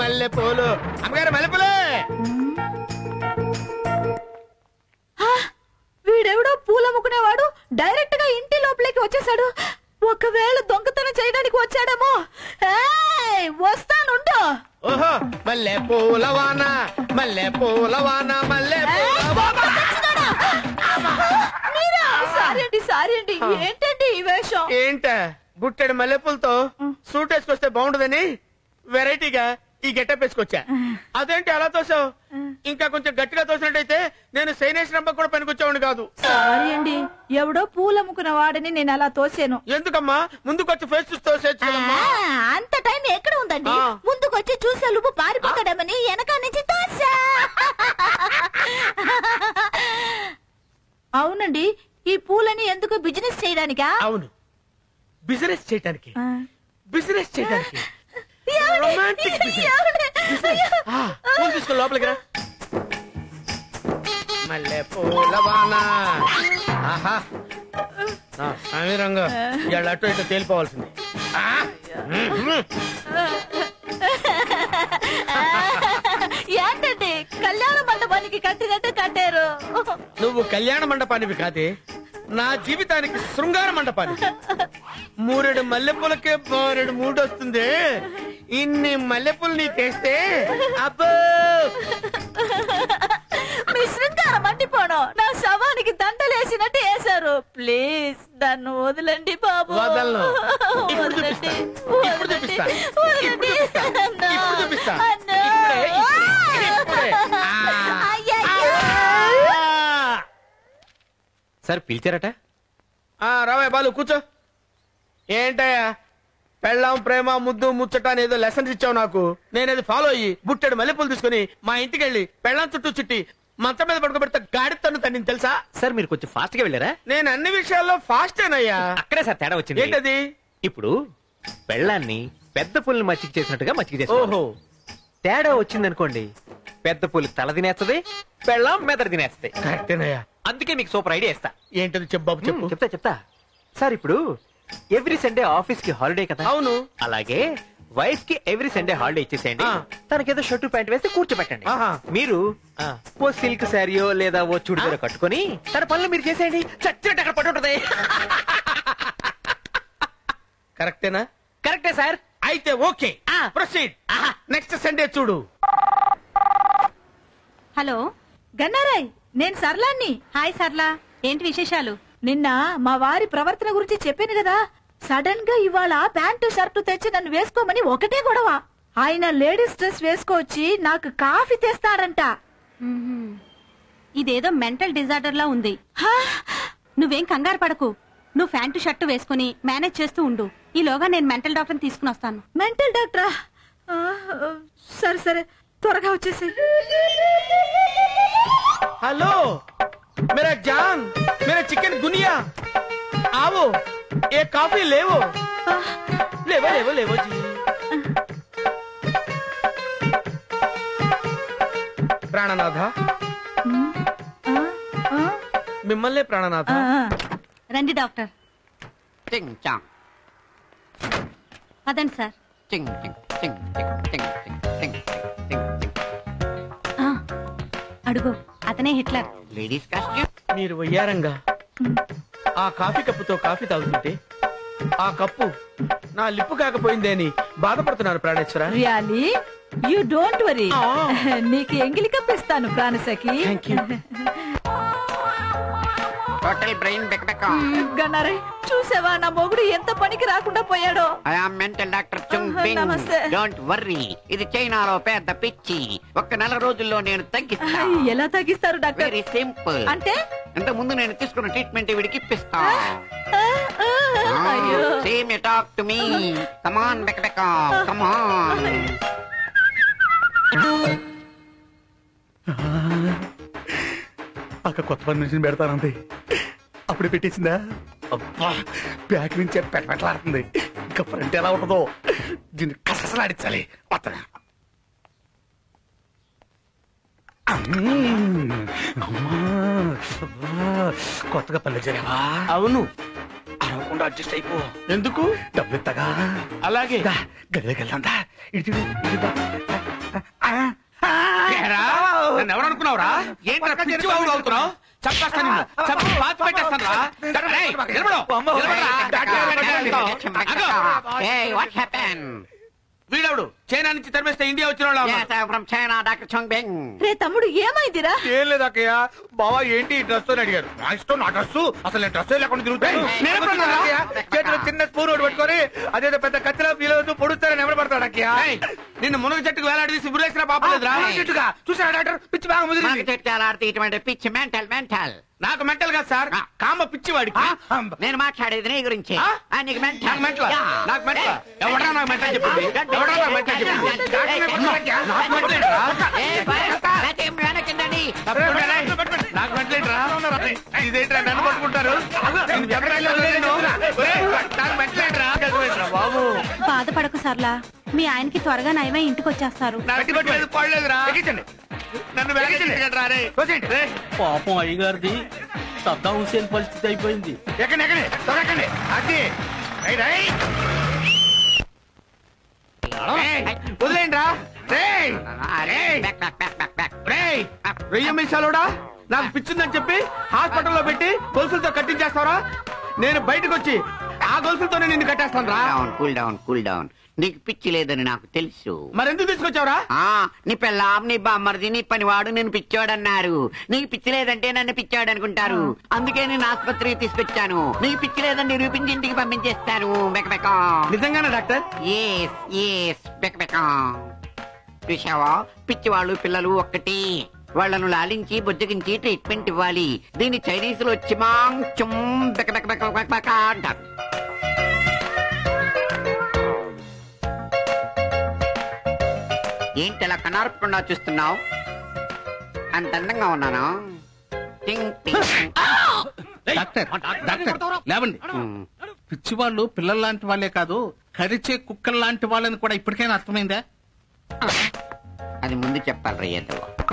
మల్లె పూలు అమ్మగారు మల్లె పూలే వీడెవడో పూలమ్ముకునేవాడు డైరెక్ట్ గా ఇంటి లోపలికి వచ్చేసాడు ఒకవేళ దొంగతనం చేయడానికి వచ్చాడేమో ఏయ్, వస్తానుండు ఓహో మల్లె పూల వాన మల్లె పూల వాన మల్లె పూల వాన. మీరా సారీ అండి సారీ అండి ఏంటండి ఈ వేషం ఏంట గుట్టెడు మల్లెపూలతో సూట్ వేసుకొస్తే బాగుండదని వెరైటీగా ఈ గెటప్ వేసుకొచ్చా అదేంటి అలా తోసావు ఇంకా కొంచెం గట్టిగా తోసినట్టయితే నేను సైనేష్ రంప కూడా పనికొచ్చేవాడిని కాదు సారీ అండి ఎవడో పూలమ్ముకున్న వాడని నేను అలా తోసాను ఎందుకమ్మా ముందుకొచ్చి ఫేస్ చూసి తోసేచ్చు కదమ్మా. అంత టైం ఎక్కడ ఉందండి ఆ. ముందుకొచ్చి చూసే నువ్వు పారిపోతాడేమని వెనక నుంచి తోసా అవునండి ఈ పూలని ఎందుకు బిజినెస్ చేయడానికా అవును బిజినెస్ చేయటానికి ఆ. బిజినెస్ చేయడానికి ఏమండి? Romantic business. ఏమండి? ఆ, పూలు తీసుకుని లోపలికి రా మల్లె పూల వాన ఆహా ఆ, స్వామి రంగు ఇవాళ అటు ఇటు తేలిపోవాల్సింది ఆ, మ్మ్. ఏంటండి కళ్యాణ మండపానికి కట్టినట్టు కట్టారు నువ్వు కళ్యాణ మండపానివి కాదే నా జీవితానికి శృంగార మండపానికి మూరెడు మల్లెపూలకే బోరెడు మూడు వస్తుంది ఇన్ని మల్లెపూలు నీ తెస్తే అబ్బో మీ శృంగారం మండిపోవడం నా శవానికి దండలేసినట్టు వేశారు ప్లీజ్ నన్ను వదలండి బాబు వదలను. ఇప్పుడు వదలండి. చూపిస్తా. ఇప్పుడు వదలండి. చూపిస్తా. వదలండి. ఇప్పుడు చూపిస్తా. అన్నా. ఇప్పుడు చూపిస్తా. అన్నా. ఇప్పుడే, ఇప్పుడే, ఇప్పుడే. ఆ. అయ్యయ్యో. ఆ. సార్ పిలిచారట ఆ రావయ్య బాలు కూర్చో ఏంటయ్యా పెళ్ళాం ప్రేమ ముద్దు ముచ్చట అని ఏదో లెసన్స్ ఇచ్చావు నాకు నేను అది ఫాలో అయ్యి బుట్టెడు మల్లెపూలు తీసుకుని మా ఇంటికి వెళ్ళి పెళ్ళాం చుట్టూ చుట్టి మంచం మీద పడుకోబెడితే గాడి తన్ను తన్ని తెలుసా సార్ మీరు కొంచెం ఫాస్ట్ గా వెళ్ళారా నేను అన్ని విషయాల్లో ఫాస్టేనయ్యా అక్కడే సార్ తేడా వచ్చింది ఏంటది ఇప్పుడు పెళ్ళాన్ని పెద్ద పుల్ని మచ్చిక చేసినట్టుగా మచ్చిక చేసి ఓహో తేడా వచ్చిందనుకోండి పెద్ద పులి తల తినేస్తుంది పెళ్ళాం మెదడు తినేస్తుంది కరెక్టేనయ్యా అందుకే మీకు సూపర్ ఐడియా ఇస్తా ఏంటది చెప్పు బాబు చెప్పు మ్మ్, చెప్తా చెప్తా సార్ ఇప్పుడు ఎవ్రీ సండే ఆఫీస్ కి హాలిడే కదా అవును అలాగే వైఫ్ కి ఎవ్రీ సండే హాలిడే ఇచ్చేసేయండి ఆ. తనకేదో షర్టు ప్యాంట్ వేస్తే కూర్చోబెట్టండి ఆహా. మీరు ఆ. ఓ సిల్క్ శారీయో లేదా ఓ చుడిదారో కట్టుకొని తన పనులు మీరు చేసేయండి చచ్చినట్టు అక్కడ పడి ఉంటది కరెక్టేనా కరెక్టే సార్ అయితే ఓకే ఆ. ప్రొసీడ్ నెక్స్ట్ సండే చూడు హలో గన్నారాయ్ నేను సర్లాన్ని హాయ్ సర్లా ఏంటి విశేషాలు నిన్న మా వారి ప్రవర్తన గురించి చెప్పాను కదా సడన్ గా ఇవాళ ప్యాంటు షర్టు తెచ్చి నన్ను వేసుకోమని ఒకటే గొడవ ఆయన లేడీస్ డ్రెస్ వేసుకొచ్చి నాకు కాఫీ తెస్తాడంట మ్మ్హ్మ్. ఇదేదో మెంటల్ డిజార్డర్ లా ఉంది హా! నువ్వేం కంగారు పడకు నువ్వు ప్యాంటు షర్టు వేసుకుని మేనేజ్ చేస్తూ ఉండు ఈలోగా నేను మెంటల్ డాక్టర్ తీసుకుని వస్తాను మెంటల్ డాక్టరా ఆ, సరే సరే త్వరగా వచ్చేసి हेलो मेरा जान मेरा चिकन गुनिया आओ एक कॉफी लेवो लेवो लेवो लेवो जी ప్రాణనాథ మిమ్మల్ని ప్రాణనాథ రండి డాక్టర్ టింగ్ చాంగ్ పదండి సార్ టింగ్ టింగ్ టింగ్ టింగ్ టింగ్ టింగ్ టింగ్ టింగ్ టింగ్ ఆ, అడుగు అతనే హిట్లర్ లేడీస్ కాస్ట్యూమ్ మీరు వయ్యారంగా ఆ కాఫీ కప్పుతో కాఫీ తాగుతుంటే ఆ కప్పు నా లిప్పు కాకపోయిందే అని బాధపడుతున్నారు ప్రాణేశ్వర రియాలీ యూ డోంట్ వరీ ఆ. నీకు ఎంగిలి కప్పిస్తాను ప్రాణసఖి Thank you. టోటల్ బ్రెయిన్ బెక్బెక్ గన్నారై చూసావా నా మొగుడు ఎంత పనికి రాకుండా పోయాడో I am mental doctor Chung Bing నమస్తే. డోంట్ వర్రీ ఇది చైనాలో పెద్ద పిచ్చి ఒక్క నెల రోజుల్లో నేను తగ్గిస్తా ఎలా తగ్గిస్తారు డాక్టర్ వెరీ సింపుల్ అంటే ఇంత ముందు నేను తీసుకున్న ట్రీట్మెంట్ వీడికి ఇప్పిస్తా ఆ, ఆ, అయ్యో same talk to me come on బెక్బెక్ కమాన్ అక్క కొత్త పని నుంచి పెడతానంది అప్పుడు పెట్టేసిందా అబ్బా బ్యాక్ నుంచి పెట్టబెట్టలాడుతుంది ఇంకా ఫ్రంట్ ఎలా ఉంటుందో దీన్ని కసలాడించాలి వత్తగా కొత్తగా పల్లె జరిగావా అవును అరవకుండా అడ్జస్ట్ అయిపో ఎందుకు డబ్బు ఇత్తగా అలాగే దా, గదిలోకి వెళ్దాం దా. ఇటు చూడు, ఇటు దా. అనుకున్నావురా ఏంట్రా పిచ్చి వాగుడు అవుతున్నావు చంపేస్తాను నిన్ను. చంపి పాతి పెట్టేస్తాను రా రేయ్, నిలబడు. నిలబడరా. ఆగు. Hey, what happened? వీడెవడు చైనా నుంచి తరిమేస్తే ఇండియా వచ్చిన వాళ్ళ Yes, I'm from China, Dr. Chong Beng. రే తమ్ముడు ఏమైందిరా ఏం లేదు అక్కయ్య బావా ఏంటి ఈ డ్రెస్ అని అడిగారు నా ఇష్టం నా డ్రెస్ అసలు నేను డ్రెస్ లేకుండా తిరుగుతాను నేను ఎప్పుడు అన్నాను రా? చేతిలో చిన్న స్పూన్ ఒకటి పట్టుకొని అదేదో పెద్ద కత్తిలో ఫీల్ అవుతూ పొడుస్తారని ఎవరు పడతాడు అక్కయ్య రేయ్, నిన్ను మునగ చెట్టుకు వేలాడదీసి బుర్రేసిన పాపలేదురా ఆ, చెట్టుగా. చూసారా డాక్టర్ పిచ్చి బాగా మనకు ముదిరింది చెట్టాలు ఆడితే ఇటువంటి పిచ్చి మెంటల్ మెంటల్ నాకు మెంటల్ కాదు సార్ ఆ. కామ పిచ్చి వాడికి నేను మాట్లాడేది నీ గురించి ఆ? ఆ, నీకు మెంటల్ నాకు మెంటల్ నాకు మెంటల్ ఎవడరా నాకు మెంటల్ చెప్పింది ఎవడరా నాకు మెంటల్ చెప్పింది నాకు మెంటల్ ఏంట్రా? తప్పకుండా రేయ్. నాకు మెంటల్ ఏంట్రా? ఇదేంట్రా నన్ను పట్టుకుంటారు నిన్ను చెప్పడానికి వదిలేను. ఒరేయ్, నాకు మెంటల్ ఏంట్రా? ఏంట్రా బాబు బాధపడకు సర్లా మీ ఆయనకి త్వరగా నయమై ఇంటికి వచ్చేస్తారు నాకు కొట్టలేదు పడలేదురా ఎక్కించండి నన్ను వెనకెత్తికండి రే తోసేయండి. రేయ్, పాపం అయ్యగారిది సద్దాం హుసేన్ పరిస్థితి అయిపోయింది ఎక్కండి ఎక్కండి త్వరగా ఎక్కండి అది రై రై రేయ్, వదిలేయండి రా రేయ్ రేయ్ వెయ్యి మీసాలోడా నాకు పిచ్చిందని చెప్పి హాస్పిటల్లో పెట్టి గొలుసులతో కట్టించేస్తావరా నేను బయటకు వచ్చి ఆ గొలుసులతోనే నిన్ను కట్టేస్తాను రా down cool down cool down నీకు పిచ్చి లేదని నాకు తెలుసు మరెందుకు తీసుకొచ్చావురా ఆ నీ పెళ్ళాం నీ బామ్మర్ది నీ పనివాడు నేను పిచ్చోడన్నారు నీకు పిచ్చి లేదంటే నన్ను పిచ్చాడు అనుకుంటారు అందుకే నేను ఆసుపత్రికి తీసుకొచ్చాను నీకు పిచ్చి లేదని నిరూపించి ఇంటికి పంపించేస్తాను బెకబెక నిజంగానే డాక్టర్ ఎస్ ఎస్ బెకబెక చూసావా పిచ్చి వాళ్ళు పిల్లలు ఒక్కటి వాళ్ళను లాలించి బుజ్జగించి ట్రీట్మెంట్ ఇవ్వాలి దీన్ని చైనీస్ లో చిమాంగ్ చుమ్ బెక బెక బెక బెక బెక అంటారు ఏంటి అలా కనార్పకుండా చూస్తున్నావు అంత అందంగా ఉన్నాను టింగ్ టింగ్. డాక్టర్ డాక్టర్ లేవండి ఉమ్. పిచ్చి వాళ్ళు పిల్లల లాంటి వాళ్ళే కాదు కరిచే కుక్కల లాంటి వాళ్ళని కూడా ఇప్పటికైనా అర్థమైందా అది ముందు చెప్పాలి రయ్యదు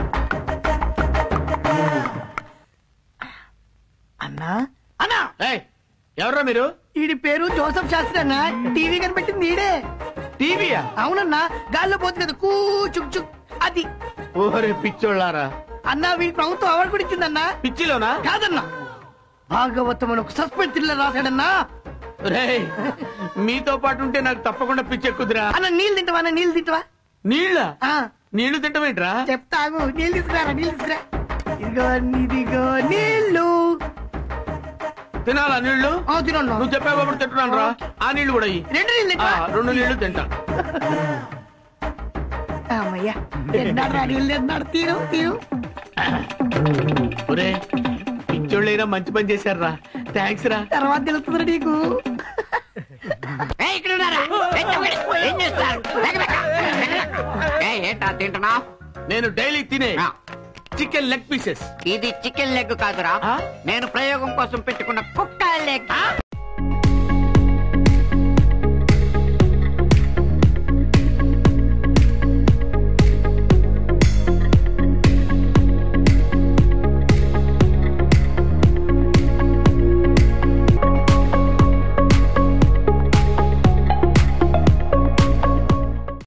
అన్నా అన్నా ఏయ్ ఎవరా మీరు వీడి పేరు జోసఫ్ శాస్త్రి అన్న టీవీ కనిపెట్టింది ఈడే టీవీయా అవునన్నా గాల్లో పోతుంది కదా కూ చుక్ చుక్ అది ఓరే పిచ్చోళ్ళారా అన్నా వీడి ప్రభుత్వం అవార్డు కూడా ఇచ్చిందన్నా పిచ్చిలోనా కాదన్నా భాగవతం అని ఒక సస్పెన్స్ థ్రిల్లర్ రాశాడన్నా రేయ్ మీతో పాటు ఉంటే నాకు తప్పకుండా పిచ్చి ఎక్కుదిరా అన్న నీళ్ళు తింటావా అన్న నీళ్ళు తింటావా నీళ్ళ ఆ, నీళ్లు తింటమేంట్రా చెప్తాగు నీళ్ళు తీసుకురా నీళ్ళు తీసుకురా ఇదిగో ఇదిగో నీళ్ళు తినాలా నీళ్లు ఆ, తినండి నువ్వు చెప్పేటప్పుడు తింటున్నాను రా ఆ నీళ్లు కూడా ఇయ్యి. రెండు నీళ్ళు ఆ, తింటావా రెండు నీళ్లు తింటా అమ్మయ్యా తిన్నాడు రా నీళ్ళు తిన్నాడు తీరు తీరు ఒరే పిచ్చోళ్ళైనా మంచి పని చేశారు రా థ్యాంక్స్ రా తర్వాత తెలుస్తుంది నీకు ఏయ్, ఇక్కడ ఉన్నారా? ఏయ్, చెప్పండి. ఏం చేస్తారు బెక బెక. ఏయ్, ఏంటా తింటున్నావు నేను డైలీ తినే ఆ. చికెన్ లెగ్ పీసెస్ ఇది చికెన్ లెగ్ కాదురా ఆ? నేను ప్రయోగం కోసం పెట్టుకున్న కుక్క లెగ్